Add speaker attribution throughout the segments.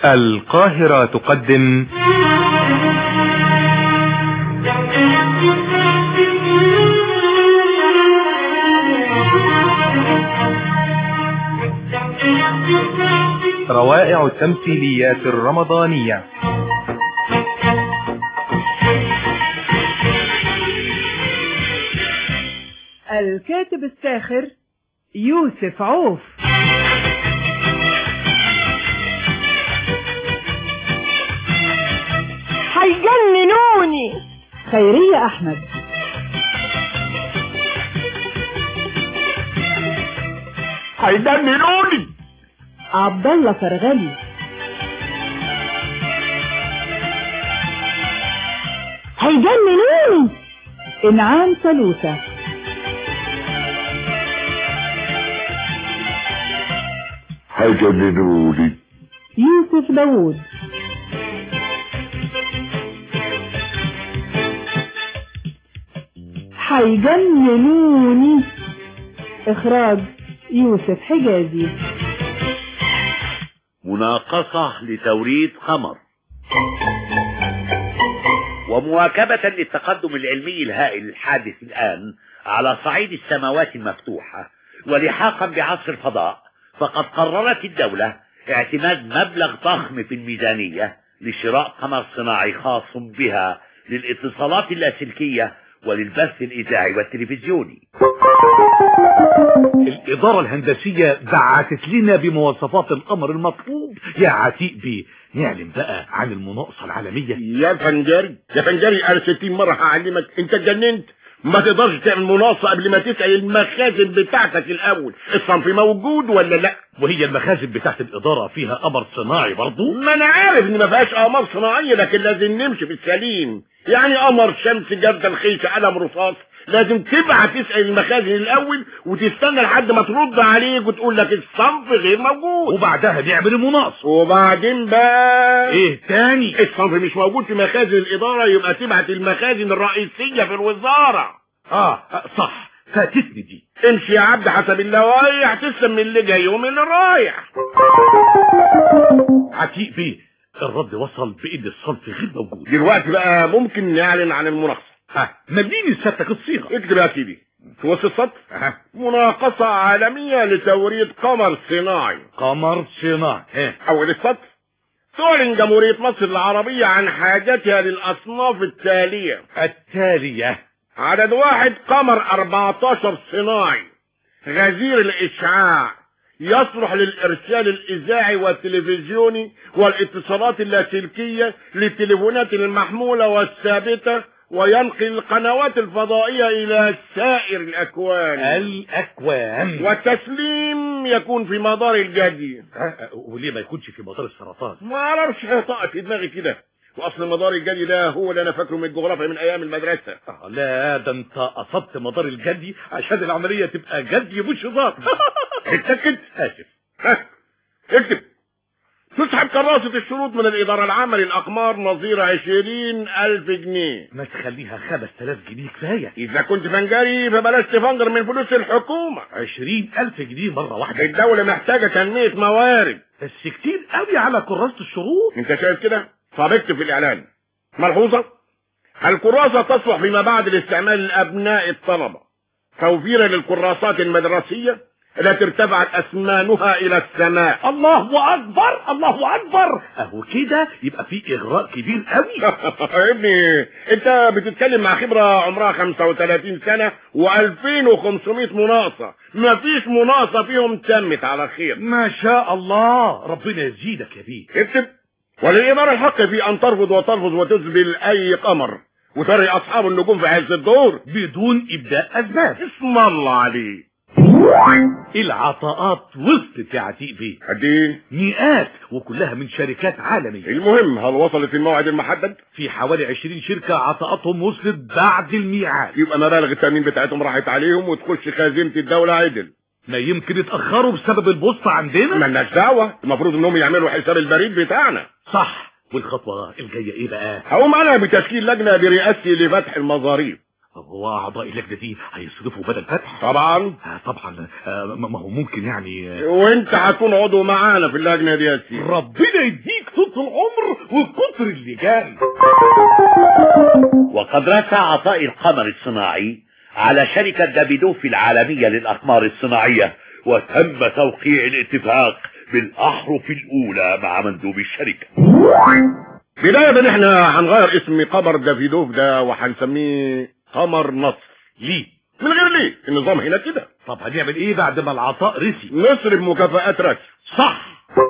Speaker 1: القاهرة تقدم روائع التمثيليات الرمضانية
Speaker 2: الكاتب الساخر يوسف عوف
Speaker 3: هيجننوني
Speaker 2: خيرية أحمد
Speaker 4: هيجننوني
Speaker 2: عبد الله فرغلي
Speaker 3: هيجننوني
Speaker 2: إنعام سلوسة
Speaker 4: هيجننوني
Speaker 2: يوسف داوود هيجننوني إخراج يوسف حجازي
Speaker 5: مناقصة لتوريد قمر ومواكبة للتقدم العلمي الهائل الحادث الآن على صعيد السماوات المفتوحة ولحاقا بعصر الفضاء فقد قررت الدولة اعتماد مبلغ ضخم في الميزانية لشراء قمر صناعي خاص بها للاتصالات اللاسلكية وللبث الإذاعي والتلفزيوني
Speaker 6: الإدارة الهندسية بعتت لنا بمواصفات القمر المطلوب يا عتيق بيه نعلم بقى عن المناقصة العالمية
Speaker 4: يا فنجري يا فنجري انا 60 مرة هعلمك انت اتجننت ما تقدرش تعمل مناقصة قبل ما تسأل المخازن بتاعتك الأول الصنف موجود ولا لا
Speaker 6: وهي المخازن بتاعت الإدارة فيها قمر صناعي برضو
Speaker 4: ما أنا عارف إن ما فيهاش قمر صناعية لكن لازم نمشي في السليم يعني قمر شمس جردة الخيش قلم رصاص لازم تبعت تسأل المخازن الأول وتستنى لحد ما ترد عليك وتقول لك الصنف غير موجود
Speaker 6: وبعدها نعمل المناقصة
Speaker 4: وبعدين بقى
Speaker 6: ايه تاني
Speaker 4: الصنف مش موجود في مخازن الإدارة يبقى تبعت المخازن الرئيسية في الوزارة
Speaker 6: اه آه، صح فاتتني دي
Speaker 4: امشي يا عبد حسب اللوايح تسلم من اللي جاي ومن اللي رايح
Speaker 6: عتيق بيه الرد وصل بإن الصنف غير موجود
Speaker 4: دلوقتي بقى ممكن نعلن عن المناقصة
Speaker 6: ها مديني سيادتك الصيغة
Speaker 4: اكتب يا سيدي في وسط السطر
Speaker 6: ها
Speaker 4: مناقصة عالمية لتوريد قمر صناعي
Speaker 6: قمر صناعي ها
Speaker 4: أول السطر تعلن جمهورية مصر العربية عن حاجتها للأصناف التالية
Speaker 6: التالية
Speaker 4: عدد واحد قمر 14 صناعي غزير الإشعاع يصلح للإرسال الإذاعي والتلفزيوني والاتصالات اللاسلكية للتليفونات المحمولة والثابتة وينقل القنوات الفضائية إلى سائر الأكوان
Speaker 6: الأكوان
Speaker 4: والتسليم يكون في مدار الجدي
Speaker 6: ها، وليه ما يكونش في مدار السرطان
Speaker 4: ما اعرفش طاقة في دماغي كده واصل مدار الجدي ده هو اللي انا فاكره من الجغرافيا من ايام المدرسة
Speaker 6: آه، لا ده انت قصدت مدار الجدي عشان العملية تبقى جدي مش هزار
Speaker 4: اتأكد
Speaker 6: اسف
Speaker 4: ها اكتب تسحب كراسة الشروط من الإدارة العامة للأقمار نظير عشرين ألف جنيه
Speaker 6: ما تخليها خمس تلاف جنيه كفاية
Speaker 4: إذا كنت فنجري فبلاش تفنجر من فلوس الحكومة
Speaker 6: عشرين ألف جنيه مرة واحدة
Speaker 4: الدولة محتاجة تنمية موارد
Speaker 6: بس كتير قوي على كراسة الشروط
Speaker 4: انت شايف كده طب اكتب في الإعلان ملحوظة الكراسة تصلح فيما بعد لاستعمال لأبناء الطلبة توفيرا للكراسات المدرسية التي ارتفعت أثمانها إلى السماء
Speaker 6: الله أكبر الله أكبر أهو كده يبقى في إغراء كبير قوي
Speaker 4: يا ابني انت بتتكلم مع خبرة عمرها 35 سنة و2500 مناقصة مفيش مناقصة فيهم تمت على خير
Speaker 6: ما شاء الله ربنا يزيدك يا بيه
Speaker 4: اكتب وللإدارة الحق في أن ترفض وترفض وتذبل أي قمر وتري أصحاب النجوم في عز الدور
Speaker 6: بدون إبداء أسباب
Speaker 4: اسم الله عليه
Speaker 6: العطاءات وصلت يا عتيق بيه
Speaker 4: قد ايه
Speaker 6: مئات وكلها من شركات عالمية
Speaker 4: المهم هل وصلت الموعد المحدد
Speaker 6: في حوالي 20 شركة عطاءاتهم وصلت بعد الميعاد
Speaker 4: يبقى مبالغ التأمين بتاعتهم راحت عليهم وتخش خزينة الدولة عدل
Speaker 6: ما يمكن اتأخروا بسبب البوسطة عندنا
Speaker 4: مالناش دعوة المفروض انهم يعملوا حساب البريد بتاعنا
Speaker 6: صح والخطوة الجاية ايه بقى
Speaker 4: هقوم انا بتشكيل لجنة برئاستي لفتح المظاريف
Speaker 6: طب هو اعضاء اللجنه دي هيصرفوا بدل فتح
Speaker 4: طبعا
Speaker 6: آه، طبعا آه، ما ما هو ممكن يعني آه،
Speaker 4: وانت هتكون عضو معانا في اللجنه دي يا سيدي
Speaker 6: ربنا يديك طول العمر وكتر اللجان
Speaker 5: وقد رسى عطاء القمر الصناعي على شركة دافيدوف العالمية للأقمار الصناعية وتم توقيع الاتفاق بالأحرف الأولى مع مندوب الشركة
Speaker 4: بدايه احنا هنغير اسم قمر دافيدوف ده وهنسميه قمر نصر
Speaker 6: ليه
Speaker 4: من غير ليه النظام هنا كده
Speaker 6: طب هنعمل ايه بعد ما العطاء رسي
Speaker 4: نصرف مكافآت رسم
Speaker 6: صح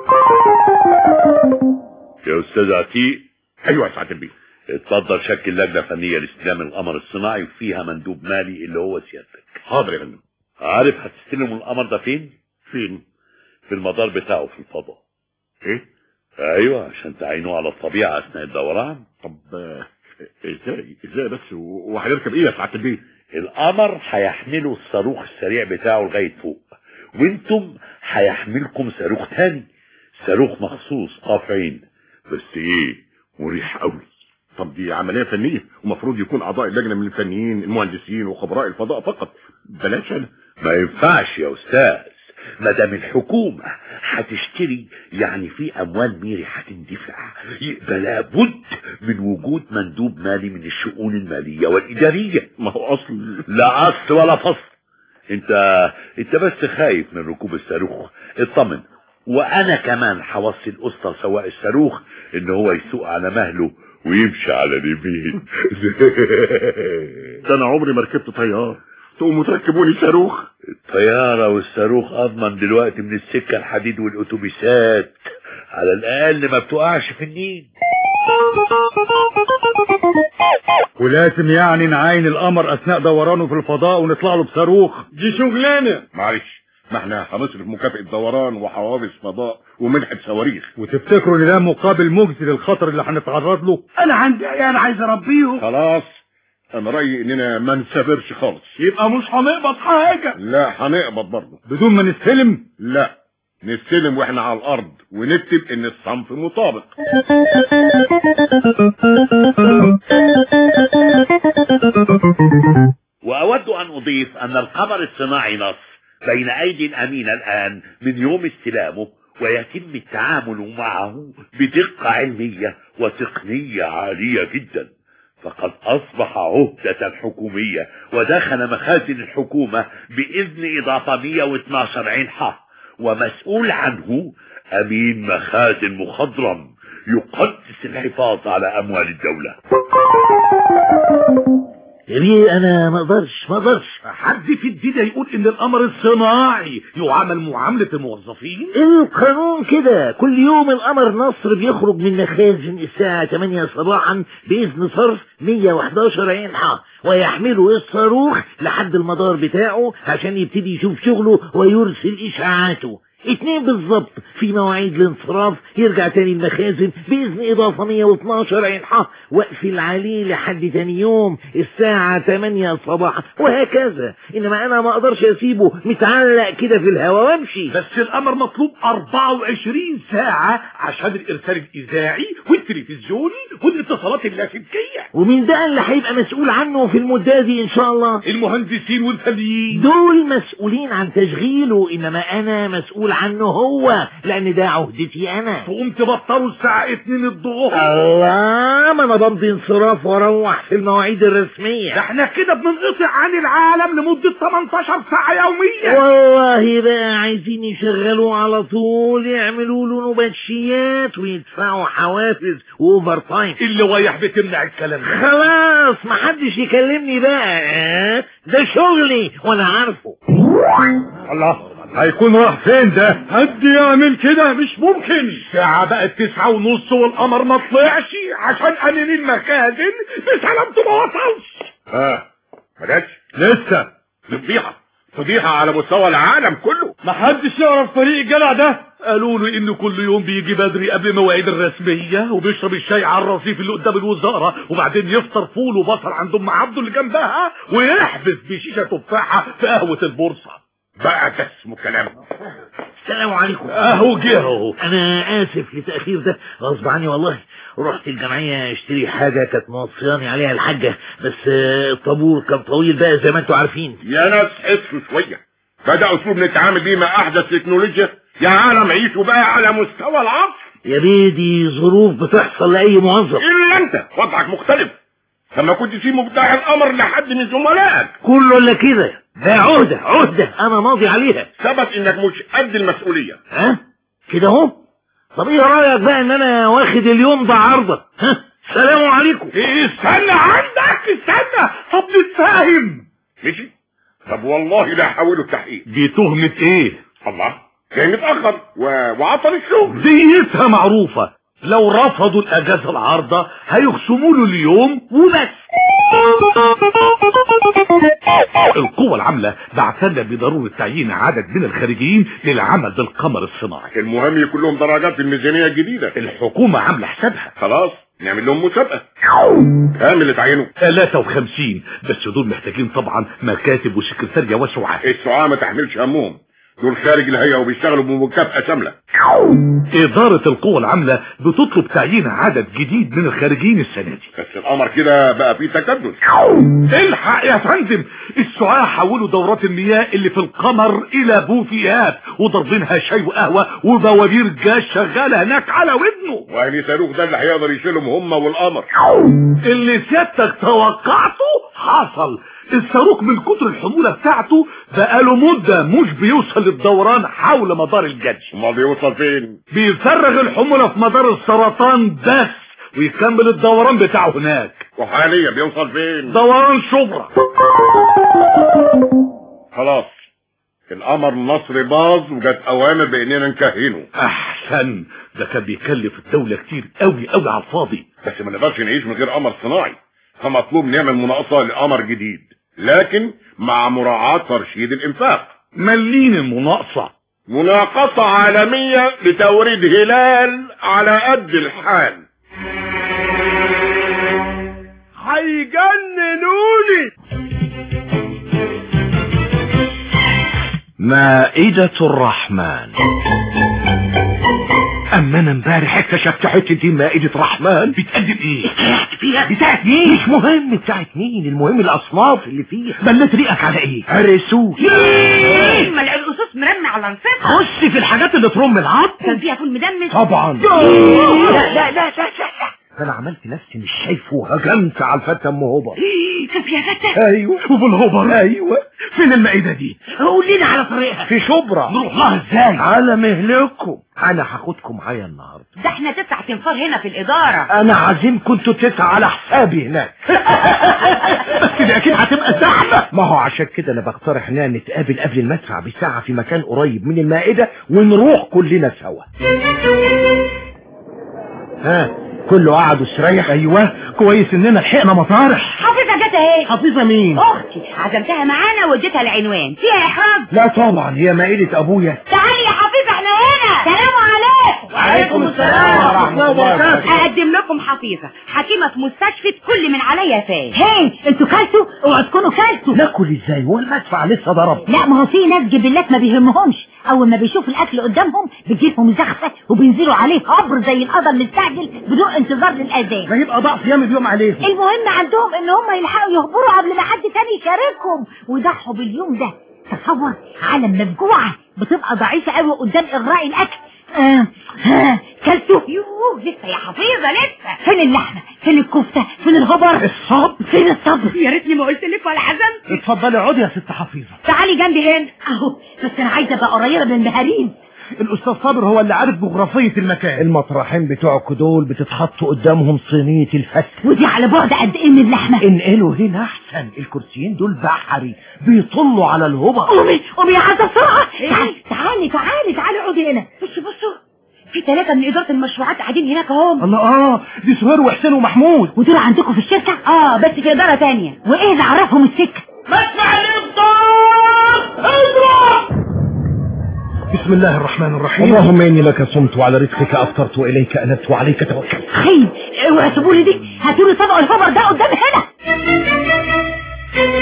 Speaker 5: يا أستاذ عتيق
Speaker 4: ايوه يا سعاده البيه
Speaker 5: اتفضل شكل لجنة فنية لاستلام القمر الصناعي وفيها مندوب مالي اللي هو سيادتك
Speaker 4: حاضر يا فندم
Speaker 5: عارف هتستلموا القمر ده فين؟
Speaker 4: فين
Speaker 5: في المدار بتاعه في الفضاء
Speaker 4: ايه
Speaker 5: ايوه عشان تعينوه على الطبيعة اثناء الدوران
Speaker 4: طب آه، ازاي ازاي بس و- وهنركب ايه يا سعاده البيه
Speaker 5: القمر هيحمله الصاروخ السريع بتاعه لغاية فوق وانتم هيحملكم صاروخ تاني صاروخ مخصوص قاف عين
Speaker 4: بس ايه مريح قوي طب دي عمليه فنيه ومفروض يكون اعضاء اللجنه من الفنيين المهندسين وخبراء الفضاء فقط بلاش انا
Speaker 5: ما ينفعش يا استاذ ما دام الحكومة هتشتري يعني في اموال ميري هتندفع يبقى لابد من وجود مندوب مالي من الشؤون المالية والادارية
Speaker 4: ما هو اصل
Speaker 5: لا اصل ولا فصل انت انت بس خايف من ركوب الصاروخ اطمن وانا كمان هوصي اسطى سواق الصاروخ ان هو يسوق على مهله ويمشي على رجليه
Speaker 4: ده انا عمري ما ركبت طيار تقوموا تركبوني صاروخ
Speaker 5: الطيارة والصاروخ اضمن دلوقتي من السكة الحديد والاتوبيسات على الاقل ما بتقعش في النيل
Speaker 7: ولازم يعني نعاين القمر اثناء دورانه في الفضاء ونطلع له بصاروخ
Speaker 4: دي شغلانه معلش ما احنا هنصرف مكافأة دوران وحوافز فضاء ومنحة صواريخ
Speaker 7: وتفتكروا ان ده مقابل مجزي للخطر اللي هنتعرض له
Speaker 3: انا عندي عيال عايز اربيهم
Speaker 4: خلاص انا رأيي اننا ما نسافرش خالص
Speaker 3: يبقى مش هنقبض حاجة
Speaker 4: لا هنقبض برضه
Speaker 7: بدون ما نستلم
Speaker 4: لا نستلم واحنا على الارض ونكتب ان الصنف مطابق
Speaker 5: واود ان اضيف ان القمر الصناعي نص بين ايدي الامين الان من يوم استلامه ويتم التعامل معه بدقة علمية وتقنية عالية جدا فقد اصبح عهدة حكومية ودخل مخازن الحكومة باذن اضافة 112 عين حق ومسؤول عنه امين مخازن مخضرم يقدس الحفاظ على اموال الدولة
Speaker 6: ليه انا ما اقدرش ما اقدرش
Speaker 7: حد في الدنيا يقول ان القمر الصناعي يعامل معاملة الموظفين
Speaker 6: القانون كده كل يوم القمر نصر بيخرج من مخازن الساعة 8 صباحا بإذن صرف 111 عين حق ويحمله الصاروخ لحد المدار بتاعه عشان يبتدي يشوف شغله ويرسل إشعاعاته اتنين بالظبط في مواعيد الانصراف يرجع تاني المخازن بإذن إضافة 112 عين حق واقفل عليه لحد تاني يوم الساعة 8 صباحا وهكذا إنما أنا ما أقدرش أسيبه متعلق كده في الهواء وامشي
Speaker 7: بس القمر مطلوب 24 ساعة عشان الارسال الاذاعي والتلفزيوني والاتصالات اللاسلكية
Speaker 6: ومين ده اللي هيبقى مسؤول عنه في المدة دي إن شاء الله
Speaker 7: المهندسين والفنيين
Speaker 6: دول مسؤولين عن تشغيله إنما أنا مسؤول عنه هو لأن ده عهدتي أنا
Speaker 7: تقوم تبطلوا الساعة 2 الظهر
Speaker 6: الله ما أنا بمضي انصراف وأروح في المواعيد
Speaker 7: ده
Speaker 6: الرسمية
Speaker 7: احنا كده بننقطع عن العالم لمدة 18 ساعة يوميا
Speaker 6: والله بقى عايزين يشغلوه على طول يعملوا له نباتشيات ويدفعوا حوافز وأوفر تايم
Speaker 7: اللوائح بتمنع الكلام ده
Speaker 6: خلاص محدش يكلمني بقى آه؟ ده شغلي وانا عارفه
Speaker 7: الله هيكون راح فين ده حد يعمل كده مش ممكن الساعة بقت تسعة ونص والقمر ما طلعش عشان امين المخازن بسلامته ما وصلش
Speaker 4: ها ما جاتش
Speaker 7: لسه
Speaker 4: دي فضيحة فضيحة على مستوى العالم كله
Speaker 7: محدش يعرف طريق الجدع ده قالوا له انه كل يوم بيجي بدري قبل المواعيد الرسمية وبيشرب الشاي على الرصيف اللي قدام الوزارة وبعدين يفطر فول وبصل عند ام عبده اللي جنبها ويحبس بشيشة تفاحة في قهوة البورصة
Speaker 4: بقى ده اسمه كلام
Speaker 6: السلام عليكم
Speaker 7: اهو جه اهو
Speaker 6: انا اسف لتاخير ده غصب عني والله رحت الجمعيه اشتري حاجه كانت موصياني عليها الحاجه بس آه، الطابور كان طويل بقى زي ما انتوا عارفين
Speaker 4: يا ناس حسوا شوية فده اسلوب نتعامل بيه مع احدث تكنولوجيا يا عالم عيشوا بقى على مستوى العصر
Speaker 6: يا بيه دي ظروف بتحصل لاي موظف
Speaker 4: الا انت وضعك مختلف لما كنت تسيب مفتاح الامر لحد من زملائك
Speaker 6: كله الا كده ده عهده عهده انا ماضي عليها
Speaker 4: ثبت انك مش قد المسؤولية
Speaker 6: ها كده اهو طب ايه رايك بقى ان انا واخد اليوم ده عرضه ها سلام عليكم
Speaker 7: إيه، استنى عندك استنى طب نتفاهم
Speaker 4: ماشي طب والله لا حاولوا التحقيق
Speaker 7: دي تهمة ايه
Speaker 4: الله جاي متأخر و... وعطل الشغل
Speaker 7: ديتها معروفة لو رفضوا الاجازة العارضة هيخصموا له اليوم وبس القوة العاملة بعتنا بضرورة تعيين عدد من الخارجيين للعمل بالقمر الصناعي
Speaker 4: المهم يكون لهم درجات في الميزانية الجديدة
Speaker 7: الحكومة عاملة حسابها
Speaker 4: خلاص نعمل لهم مسابقة كام اللي تعينوا
Speaker 7: 53 بس دول محتاجين طبعا مكاتب وسكرتارية وسعاة
Speaker 4: السعاة ما تحملش همهم دول خارج الهيئة وبيشتغلوا بمكافأة شاملة
Speaker 7: إدارة القوى العاملة بتطلب تعيين عدد جديد من الخارجين السنة دي
Speaker 4: بس القمر كده بقى فيه تكدس
Speaker 7: الحق يا فندم السعاة حولوا دورات المياه اللي في القمر إلى بوفيات وضربينها شاي وقهوة وبوابير جاز شغالة هناك على ودنه
Speaker 4: وهني صاروخ ده اللي هيقدر يشيلهم هم والقمر
Speaker 7: اللي سيادتك توقعته حصل الصاروخ من كتر الحمولة بتاعته بقاله مدة مش بيوصل للدوران حول مدار الجدي
Speaker 4: امال بيوصل فين
Speaker 7: بيفرغ الحمولة في مدار السرطان بس ويكمل الدوران بتاعه هناك
Speaker 4: وحاليا بيوصل فين
Speaker 7: دوران شبرا
Speaker 4: خلاص القمر النصر باظ وجت اوامر باننا نكهنه
Speaker 7: احسن ده كان بيكلف الدولة كتير قوي قوي على الفاضي
Speaker 4: بس ما نقدرش نعيش من غير قمر صناعي فمطلوب نعمل مناقصة لقمر جديد لكن مع مراعاة ترشيد الانفاق
Speaker 7: ملين المناقصة
Speaker 4: مناقصة عالمية لتوريد هلال على قد الحال
Speaker 3: هيجننوني
Speaker 1: مائدة الرحمن اما انا امبارح اكتشفت حته دي مائدة رحمن بتقدم ايه
Speaker 6: فيها
Speaker 1: بتاعت مين مش مهم بتاعت مين المهم الاصناف اللي فيها بلت ريقك على ايه هرسوه
Speaker 8: ما القصص مرمي على نصيبها
Speaker 1: خش في الحاجات اللي ترم العظم
Speaker 8: كان فيها فول مدمس
Speaker 1: طبعا
Speaker 8: لا لا لا لا لا
Speaker 1: انا عملت نفسي مش شايفه وهجمت على الفتى ام هبر
Speaker 8: كان فيها فتة
Speaker 1: ايوه وفي الهبر ايوه فين المائده دي
Speaker 8: قول لنا على طريقها
Speaker 1: في شبرا نروح لها ازاي على مهلكم انا هاخدكم معايا النهارده
Speaker 8: ده احنا تسع تنفار هنا في الإدارة
Speaker 1: انا عازمكم انتوا تسعة على حسابي هناك بس دي اكيد هتبقى زحمة ما هو عشان كده انا بقترح اننا نتقابل قبل المدفع بساعة في مكان قريب من المائدة ونروح كلنا سوا ها كله قعد واستريح ايوه كويس اننا لحقنا مطارح
Speaker 8: حافظة جت اهي
Speaker 1: حفيظة مين
Speaker 8: اختي عزمتها معانا واديتها العنوان فيها احراج
Speaker 1: لا طبعا هي مائدة ابويا
Speaker 8: تعالي يا حفيظة احنا هنا سلام عليكم
Speaker 1: وعليكم السلام ورحمة الله وبركاته.
Speaker 8: اقدم لكم حفيظة حكيمة في مستشفى كل من عليا فات هي انتوا كلتوا اوعوا تكونوا كلتوا
Speaker 1: ناكل ازاي والمدفع لسه ضرب
Speaker 8: لا ما هو في ناس جبلات ما بيهمهمش اول ما بيشوفوا الاكل قدامهم بتجيلهم زخفه وبينزلوا عليه قبر زي القدر مستعجل بدون انتظار للاذان
Speaker 1: ما يبقى ضعف يام اليوم عليهم
Speaker 8: المهم عندهم ان هم يلحقوا يهبروا قبل ما حد تاني يشاركهم ويضحوا باليوم ده تصور عالم مفجوعه بتبقى ضعيفه قوي قدام اغراء الاكل آه ها كلتوا يوه لسه يا حفيظه لسه فين اللحمه فين الكفته فين الهبر
Speaker 1: الصبر
Speaker 8: فين الصبر يا ريتني ما قلت لك ولا حزنت
Speaker 1: اتفضلي اقعدي يا ست حفيظة
Speaker 8: تعالي جنبي هنا اهو بس انا عايزه ابقى قريبه من المهاريز
Speaker 1: الاستاذ صابر هو اللي عارف جغرافية المكان المطرحين بتوعك دول بتتحط قدامهم صينية الفتة
Speaker 8: ودي على بعد قد ايه من اللحمه
Speaker 1: انقلوا هنا احسن الكرسيين دول بحري بيطلوا على الهبة
Speaker 8: قومي قومي يا عزة بسرعة تعالي تعالي تعالي تعالي اقعدي هنا بصوا بصوا في ثلاثة من إدارة المشروعات قاعدين هناك اهم
Speaker 1: الله اه دي سهير وحسين ومحمود
Speaker 8: ودول عندكم في الشركة؟ اه بس في إدارة تانية وإيه اللي عرفهم السكة؟
Speaker 4: مدفع الإفطار اضرب
Speaker 1: بسم الله الرحمن الرحيم اللهم اني لك صمت وعلى رزقك افطرت واليك انبت وعليك توكلت
Speaker 8: خير اوعوا تسيبوا لي دي هاتوا لي طبق الخبر ده قدامي هنا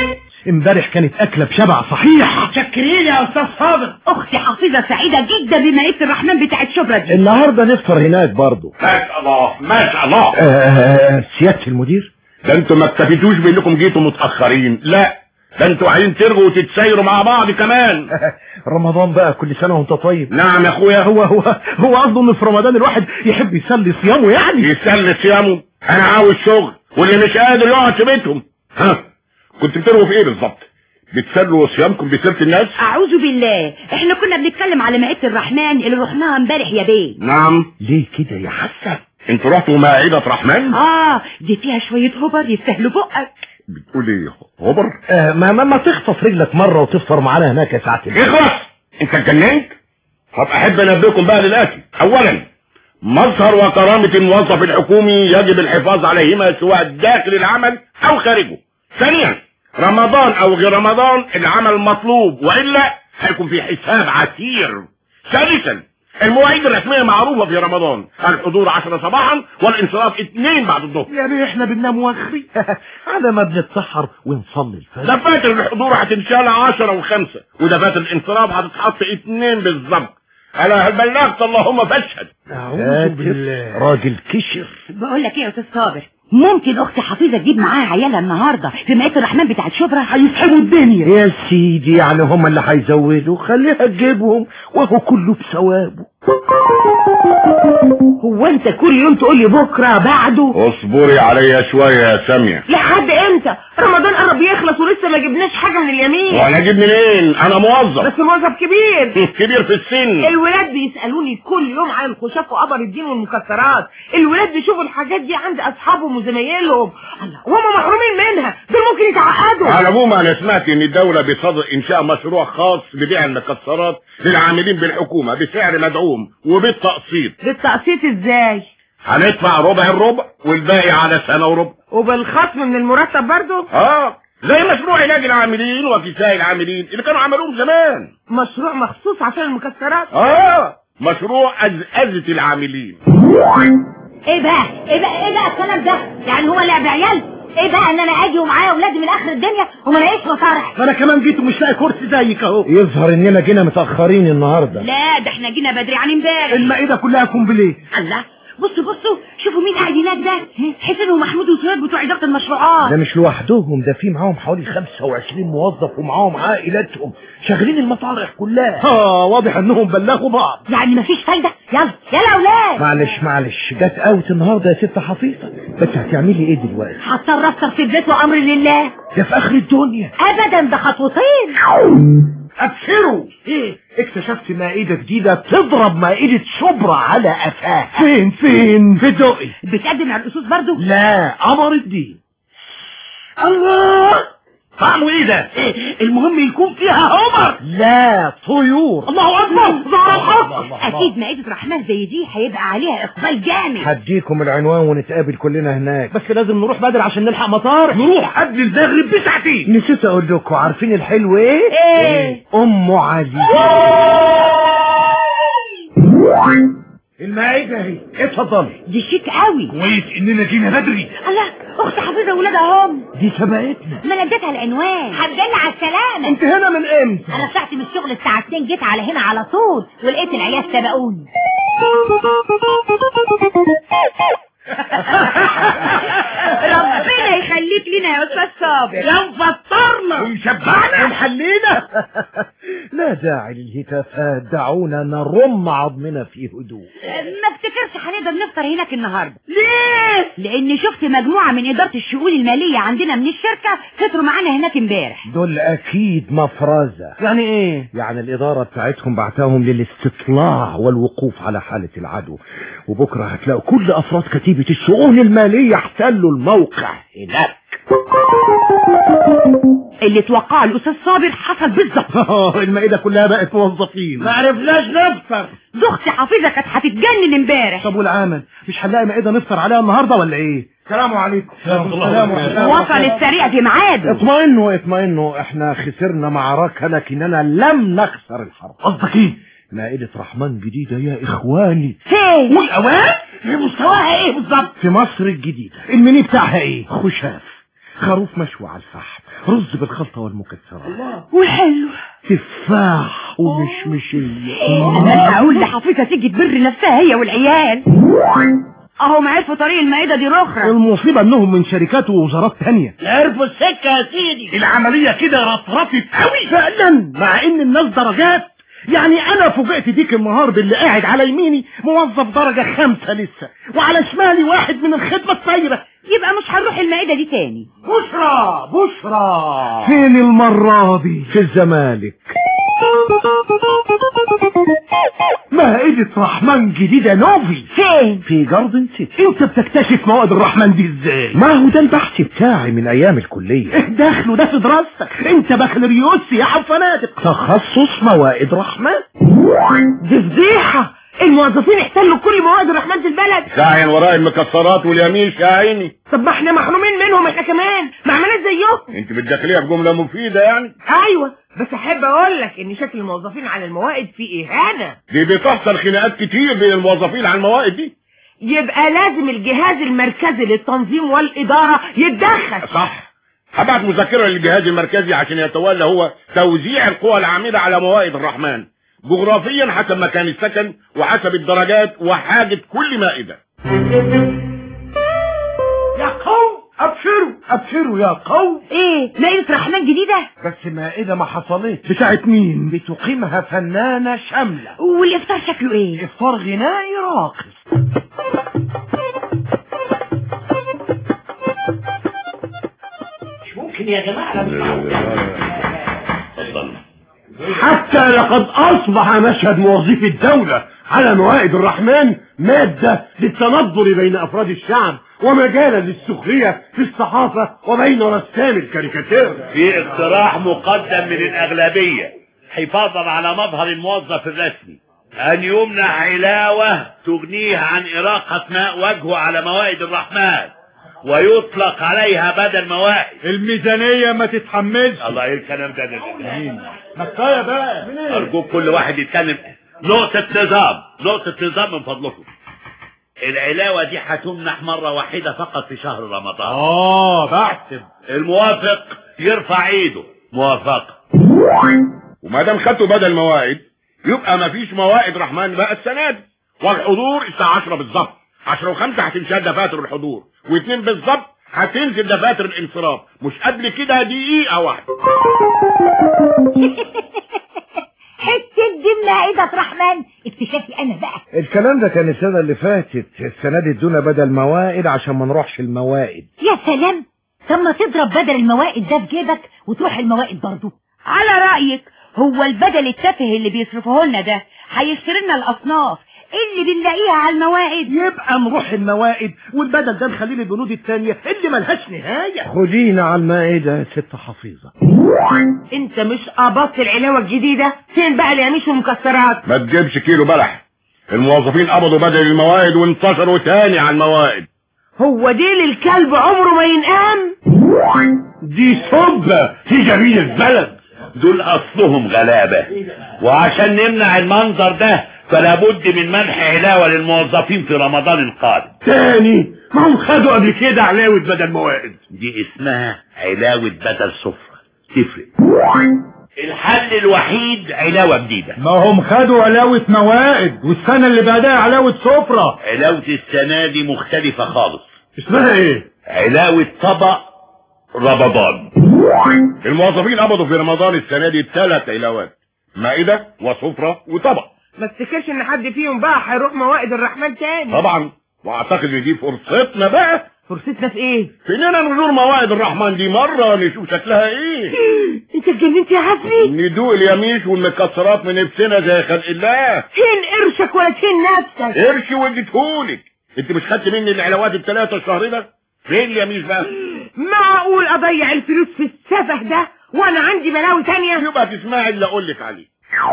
Speaker 1: امبارح كانت اكله بشبع صحيح
Speaker 3: شكرين يا استاذ صابر
Speaker 8: اختي حفيظه سعيده جدا بمائده الرحمن بتاعت شبرا دي
Speaker 1: النهارده نفطر هناك برضه
Speaker 4: ما شاء الله ما شاء الله
Speaker 1: آه سياده المدير
Speaker 4: ده انتوا ما اكتفيتوش بانكم جيتوا متاخرين لا ده انتوا عايزين ترجعوا وتتسايروا مع بعض كمان
Speaker 1: رمضان بقى كل سنه وانت طيب
Speaker 4: نعم يا اخويا
Speaker 1: هو هو هو قصده ان في رمضان الواحد يحب يسلي صيامه يعني
Speaker 4: يسلي صيامه انا عاوز شغل واللي مش قادر يقعد في بيتهم ها كنت بتروا في ايه بالظبط بتسلوا صيامكم بسيره الناس
Speaker 8: اعوذ بالله احنا كنا بنتكلم على مائده الرحمن اللي رحناها امبارح يا بيه
Speaker 4: نعم
Speaker 1: ليه كده يا حسن
Speaker 4: انتوا رحتوا مائدة رحمن
Speaker 8: اه دي فيها شويه هبر يستاهلوا بقك
Speaker 4: بتقول ايه هبر
Speaker 1: آه ما, ما ما تخطف رجلك مره وتفطر معانا هناك يا سعاده المدير.
Speaker 4: اخلص انت اتجننت طب احب انبهكم بقى للاتي اولا مظهر وكرامة الموظف الحكومي يجب الحفاظ عليهما سواء داخل العمل او خارجه ثانيا رمضان او غير رمضان العمل مطلوب والا هيكون في حساب عسير ثالثا المواعيد الرسمية معروفة في رمضان الحضور عشرة صباحا والانصراف اثنين بعد الظهر
Speaker 1: يا بيه احنا بننام وخري على ما بنتسحر ونصلي الفجر
Speaker 4: دفاتر الحضور هتنشال عشرة وخمسة ودفاتر الانصراف هتتحط اتنين بالظبط انا هل بلغت اللهم فاشهد
Speaker 1: أعوذ بالله راجل كشر
Speaker 8: بقول لك ايه يا استاذ صابر ممكن اختي حفيظه تجيب معاها عيالها النهارده في مائده الرحمن بتاعت شبرا
Speaker 1: هيسحبوا الدنيا يا سيدي يعني هم اللي هيزودوا خليها تجيبهم وهو كله بثوابه
Speaker 8: هو انت كل يوم تقول لي بكره بعده
Speaker 4: اصبري عليا شوية يا سامية
Speaker 8: لحد امتى رمضان قرب يخلص ولسه ما جبناش حاجه من اليمين
Speaker 4: وانا اجيب منين انا موظف
Speaker 8: موظف كبير
Speaker 4: كبير في السن
Speaker 8: الولاد بيسألوني كل يوم عن الخشاف وقبر الدين والمكسرات الولاد بيشوفوا الحاجات دي عند اصحابهم وزمايلهم الله وهم محرومين منها دول ممكن يتعقدوا
Speaker 4: على العموم انا سمعت ان الدولة بصدد انشاء مشروع خاص ببيع المكسرات للعاملين بالحكومة بسعر مدعوم وبالتقسيط
Speaker 8: بالتقسيط ازاي
Speaker 4: هندفع ربع الربع والباقي على سنة وربع
Speaker 8: وبالخصم من المرتب برضو
Speaker 4: اه زي مشروع علاج العاملين وكساء العاملين اللي كانوا عملوهم زمان
Speaker 8: مشروع مخصوص عشان المكسرات
Speaker 4: اه مشروع أزأزة العاملين
Speaker 8: ايه بقى ايه بقى ايه بقى الكلام ده يعني هو لعب عيال ايه بقى ان انا اجي ومعايا اولادي من اخر الدنيا وما الاقيش مطارح
Speaker 1: انا كمان جيت ومش لاقي كرسي زيك اهو يظهر اننا جينا متاخرين النهارده
Speaker 8: لا ده احنا جينا بدري عن امبارح
Speaker 1: المائده كلها كومبليه
Speaker 8: الله بصوا بصوا شوفوا مين قاعد هناك ده حسين ومحمود وسهير بتوع اداره المشروعات
Speaker 1: ده مش لوحدهم ده في معاهم حوالي 25 موظف ومعاهم عائلاتهم شغالين المطارح كلها اه واضح انهم بلغوا بعض
Speaker 8: يعني مفيش فايده يلا يلا يا اولاد
Speaker 1: معلش معلش جت اوت النهارده يا ست حفيظه بس هتعملي ايه دلوقتي
Speaker 8: هضطر افطر في البيت وامر لله
Speaker 1: ده في اخر الدنيا
Speaker 8: ابدا ده خطوتين
Speaker 1: ابشروا ايه اكتشفت مائدة جديدة تضرب مائدة شبرا على قفاها فين فين في دقي
Speaker 8: بتقدم على الاسس برضو
Speaker 1: لا قمر الدين
Speaker 3: الله طعمه ايه ده إيه؟ المهم يكون فيها عمر
Speaker 1: لا طيور
Speaker 3: الله اكبر ظهر الحق
Speaker 8: اكيد مائده رحمن زي دي هيبقى عليها اقبال جامد
Speaker 1: هديكم العنوان ونتقابل كلنا هناك بس لازم نروح بدري عشان نلحق مطار
Speaker 3: نروح قبل المغرب بساعتين
Speaker 1: نسيت اقول لكم عارفين الحلو ايه
Speaker 8: ايه
Speaker 1: ام علي المائدة اهي اتفضلي
Speaker 8: دي شيك قوي
Speaker 3: كويس اننا جينا بدري
Speaker 8: الله اخت حفيظه ولادها هم
Speaker 1: دي سبقتنا
Speaker 8: ما انا اديتها العنوان الحمد لله على السلامه
Speaker 1: انت هنا من امتى
Speaker 8: انا طلعت من الشغل الساعه 2 جيت على هنا على طول ولقيت العيال سبقوني ربنا يخليك لنا يا استاذ صابر
Speaker 3: يا مفطرنا ومشبعنا
Speaker 1: ومحلينا لا داعي للهتافات دعونا نرم عظمنا في هدوء
Speaker 8: ما افتكرش هنقدر نفطر هناك النهارده ليه لان شفت مجموعه من اداره الشؤون الماليه عندنا من الشركه فطروا معانا هناك امبارح
Speaker 1: دول اكيد مفرزة
Speaker 3: يعني ايه
Speaker 1: يعني الادارة بتاعتهم بعتهم للاستطلاع والوقوف على حالة العدو وبكرة هتلاقوا كل افراد كتيبة الشؤون المالية احتلوا الموقع هناك
Speaker 8: اللي توقعه الاستاذ صابر حصل بالظبط
Speaker 1: المائدة كلها بقت موظفين
Speaker 3: ما عرفناش نفطر
Speaker 8: دي اختي حفيظه كانت هتتجنن امبارح
Speaker 1: طب والعمل مش هنلاقي مائدة نفطر عليها النهاردة ولا ايه
Speaker 3: السلام عليكم
Speaker 1: السلام عليكم.
Speaker 8: وصل السريع في ميعاده
Speaker 1: اطمئنوا اطمئنوا احنا خسرنا معركة لكننا لم نخسر الحرب
Speaker 3: قصدك ايه
Speaker 1: مائدة رحمن جديدة يا اخواني
Speaker 8: فين
Speaker 3: والاوان مستواها ايه بالظبط
Speaker 1: في مصر الجديدة المني بتاعها ايه خشاف خروف مشوي على الفحم رز بالخلطة والمكسرات
Speaker 8: وحلو
Speaker 1: تفاح ومشمشية
Speaker 8: انا هقول لحفيظه تيجي تبر نفسها هي والعيال اهم عرفوا طريق المائده دي رخرة
Speaker 1: المصيبة انهم من شركات ووزارات تانية
Speaker 3: عرفوا السكة يا سيدي العملية كده رطرطت قوي
Speaker 1: فعلا مع ان الناس درجات يعني انا فوجئت ديك النهار باللي قاعد على يميني موظف درجة خمسة لسه وعلى شمالي واحد من الخدمة الطايرة
Speaker 8: يبقى مش هنروح المائده دي تاني
Speaker 1: بشرى بشرى فين المرة دي في الزمالك مائدة رحمن جديدة نوفي
Speaker 8: فين
Speaker 1: في جاردن سيتي انت بتكتشف مواد الرحمن دي ازاي ما هو ده البحث بتاعي من ايام الكلية ايه دخله ده في دراستك انت بكالوريوس سياحة وفنادق تخصص موائد رحمن دي فضيحة الموظفين احتلوا كل مواد الرحمن في البلد
Speaker 4: ساعين وراء المكسرات واليميش يا عيني
Speaker 1: طب ما احنا محرومين منهم احنا كمان ما عملناش زيهم
Speaker 4: انت بتدخليها في جملة مفيدة يعني
Speaker 9: ايوه بس احب اقول لك ان شكل الموظفين على الموائد فيه اهانه
Speaker 4: دي بتحصل خناقات كتير بين الموظفين على الموائد دي
Speaker 9: يبقى لازم الجهاز المركزي للتنظيم والاداره يتدخل
Speaker 4: صح هبعت مذكرة للجهاز المركزي عشان يتولى هو توزيع القوى العاملة على موائد الرحمن جغرافيا حسب مكان السكن وحسب الدرجات وحاجة كل مائدة
Speaker 1: يا قوم ابشروا ابشروا يا قوم
Speaker 8: ايه مائده رحمن جديده
Speaker 1: بس مائدة ما حصلتش بتاعت مين بتقيمها فنانة شاملة
Speaker 8: والافطار شكله ايه
Speaker 1: افطار غنائي راقص
Speaker 3: مش ممكن يا جماعة مش معقول
Speaker 1: حتى لقد اصبح مشهد موظفي الدولة على موائد الرحمن مادة للتنظر بين افراد الشعب ومجالا للسخرية في الصحافة وبين رسام الكاريكاتير
Speaker 5: في اقتراح مقدم من الأغلبية حفاظا على مظهر الموظف الرسمي أن يمنع علاوة تغنيه عن إراقة ماء وجهه على موائد الرحمن ويطلق عليها بدل موائد
Speaker 7: الميزانية ما تتحملش
Speaker 5: الله ايه الكلام ده ده- ده
Speaker 7: ما كفاية بقى
Speaker 5: أرجوك كل واحد يتكلم نقطة نظام نقطة نظام من فضلكم العلاوة دي هتمنح مرة واحدة فقط في شهر رمضان
Speaker 7: اه بحسب
Speaker 5: الموافق يرفع ايده موافقة
Speaker 4: وما دام خدتوا بدل موائد يبقى مفيش موائد رحمن بقى السنة دي والحضور الساعة 10 بالظبط 10 وخمسة هتنشال دفاتر الحضور واثنين بالظبط هتنزل دفاتر الانصراف مش قبل كده دقيقة واحدة
Speaker 8: حته دي مائده رحمن اكتشافي انا بقى
Speaker 1: الكلام ده كان السنة اللي فاتت السنة دي ادونا بدل موائد عشان ما نروحش الموائد
Speaker 8: يا سلام طب ما تضرب بدل الموائد ده في جيبك وتروح الموائد برضه على رأيك هو البدل التافه اللي بيصرفوه لنا ده هيشتري لنا الأصناف اللي بنلاقيها على الموائد
Speaker 1: يبقى نروح الموائد والبدل ده نخليه للبنود التانية اللي ملهاش نهاية خدينا على المائدة يا ست حفيظة
Speaker 9: انت مش قبضت العلاوه الجديده فين بقى اليميش والمكسرات
Speaker 4: ما تجيبش كيلو بلح الموظفين قبضوا بدل الموائد وانتشروا تاني على الموائد
Speaker 9: هو ديل الكلب عمره ما ينقام
Speaker 4: دي صبة في جميع البلد
Speaker 5: دول اصلهم غلابة وعشان نمنع المنظر ده فلا بد من منح علاوة للموظفين في رمضان القادم
Speaker 4: تاني ما هم خدوا قبل كده علاوة بدل موائد
Speaker 5: دي اسمها علاوة بدل سفرة تفرق الحل الوحيد علاوة جديدة
Speaker 7: ما هم خدوا علاوة موائد والسنة اللي بعدها علاوة سفرة
Speaker 5: علاوة السنة دي مختلفة خالص
Speaker 4: اسمها ايه
Speaker 5: علاوة طبق رمضان
Speaker 4: الموظفين قبضوا في رمضان السنة دي ثلاث علاوات مائدة وسفرة وطبق
Speaker 9: ما تفتكرش ان حد فيهم بقى هيروح موائد الرحمن تاني
Speaker 4: طبعا واعتقد ان دي فرصتنا بقى
Speaker 9: فرصتنا في ايه
Speaker 4: فينا نزور موائد الرحمن دي مرة نشوف شكلها ايه
Speaker 9: انت اتجننت يا حسني
Speaker 4: ندوق اليميش والمكسرات من نفسنا زي خلق الله
Speaker 9: فين قرشك ولا فين نفسك
Speaker 4: قرش واديتهولك انت مش خدت مني العلاوات الثلاثة الشهر ده فين اليميش بقى
Speaker 9: معقول اضيع الفلوس في السفه ده وانا عندي بلاوي تانية
Speaker 4: يبقى تسمعي اللي اقول لك عليه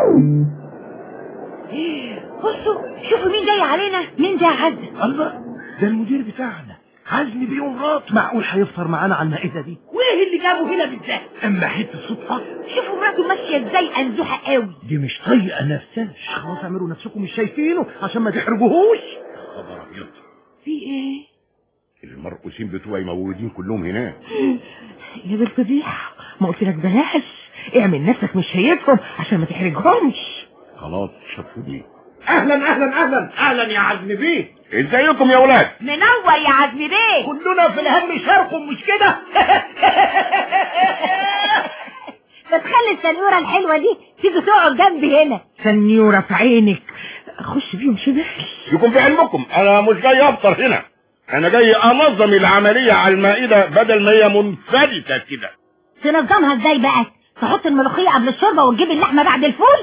Speaker 8: بصوا شوفوا مين جاي علينا مين ده يا عزة
Speaker 1: الله ده المدير بتاعنا عزمي بيه ومراته معقول هيفطر معانا على المائدة دي
Speaker 3: وايه اللي جابه هنا بالذات
Speaker 1: اما حته صدفة
Speaker 8: شوفوا مراته ماشية ازاي انزوحة قوي
Speaker 1: دي مش طايقة نفسها خلاص اعملوا نفسكم مش شايفينه عشان ما تحرجوهوش
Speaker 8: في ايه
Speaker 4: المرقوسين بتوعي موجودين كلهم هناك
Speaker 9: يا دي الفضيحة ما قلت لك بلاش اعمل نفسك مش شايفهم عشان ما تحرجهمش
Speaker 4: خلاص شافوني
Speaker 1: اهلا اهلا اهلا اهلا يا عزم بيه
Speaker 4: ازيكم يا ولاد
Speaker 8: منور يا عزمي بيه
Speaker 1: كلنا في الهم شاركم مش كده
Speaker 8: ما تخلي السنيورة الحلوة دي تيجي تقعد جنبي هنا
Speaker 9: سنيورة في عينك خش بيهم شمال
Speaker 4: يكون في علمكم انا مش جاي افطر هنا انا جاي انظم العملية على المائدة بدل ما هي منفلتة كده
Speaker 8: تنظمها ازاي بقى تحط الملوخية قبل الشوربة وتجيب اللحمة بعد الفول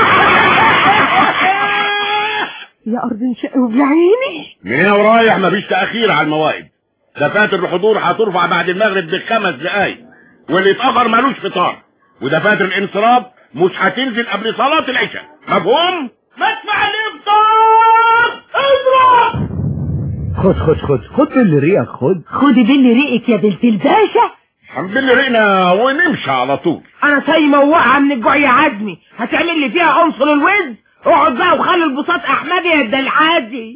Speaker 9: يا أرض انشق وبلعيني
Speaker 4: من هنا ورايح مفيش تأخير على الموائد دفاتر الحضور هترفع بعد المغرب بخمس دقايق واللي اتأخر ملوش فطار ودفاتر الانصراف مش هتنزل قبل صلاة العشاء مفهوم؟ مدفع الافطار اضرب
Speaker 1: خد خد خد خد باللي ريقك خد
Speaker 8: خدي باللي ريقك يا بنت الباشا
Speaker 4: هنبل ريقنا ونمشي على طول
Speaker 9: انا سايمة وواقعة من الجوع يا عزمي هتعمل لي فيها عنصر الوز اقعد بقى وخلي البساط احمدي يا ده العادي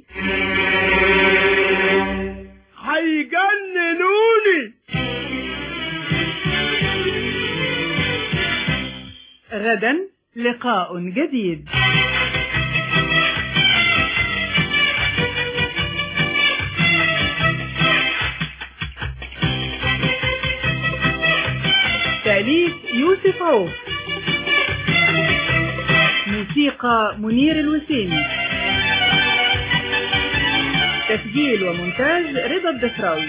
Speaker 1: هيجننوني
Speaker 2: غدا لقاء جديد تأليف يوسف عوف موسيقى منير الوسيمي تسجيل ومونتاج رضا الدفراوي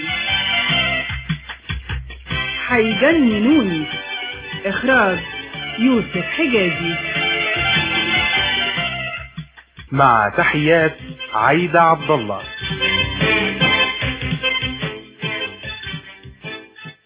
Speaker 2: حيجننوني إخراج يوسف حجازي
Speaker 10: مع تحيات عايدة عبد الله